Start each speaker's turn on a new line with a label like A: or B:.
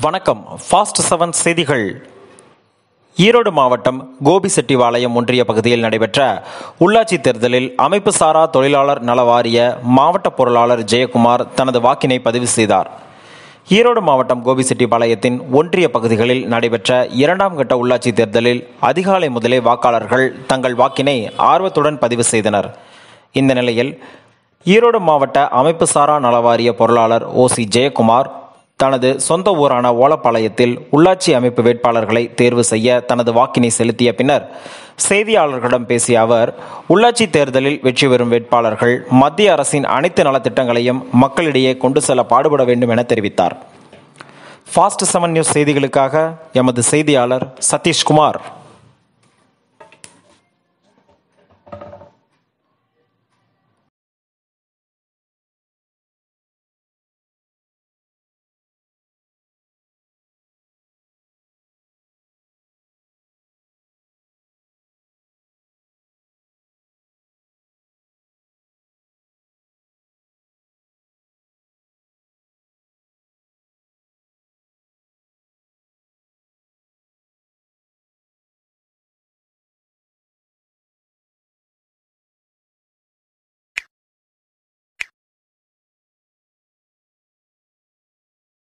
A: வணக்கம் fast seven செய்திகள் ஈரோடு மாவட்டம் கோபிசெட்டிவாளையம் ஒன்றிய பகுதியில் நடைபெற்ற உள்ளாட்சி தேர்தலில் அமைப்பு சாரா தொழிலாளர் நல வாரிய மாவட்ட பொருளாளர் ஜெயக்குமார் தனது வாக்கினை பதிவு செய்தார் ஈரோடு மாவட்டம் கோபிசெட்டிப்பாளையத்தின் ஒன்றிய பகுதிகளில் நடைபெற்ற இரண்டாம் கட்ட உள்ளாட்சி தேர்தலில் அதிகாலை முதலே வாக்காளர்கள் தங்கள் வாக்கினை ஆர்வத்துடன் பதிவு செய்தனர் இந்த நிலையில் ஈரோடு மாவட்ட அமைப்பு சாரா நலவாரிய பொருளாளர் ஓ சி ஜெயக்குமார் தனது சொந்த ஊரான ஓலப்பாளையத்தில் உள்ளாட்சி அமைப்பு வேட்பாளர்களை தேர்வு செய்ய தனது வாக்கினை செலுத்திய பின்னர் செய்தியாளர்களிடம் பேசிய அவர் உள்ளாட்சி தேர்தலில் வெற்றி பெறும் வேட்பாளர்கள் மத்திய அரசின் அனைத்து நலத்திட்டங்களையும் மக்களிடையே கொண்டு செல்ல பாடுபட வேண்டும் என தெரிவித்தார் ஃபாஸ்ட் செவன் நியூஸ் செய்திகளுக்காக எமது செய்தியாளர் சதீஷ்குமார்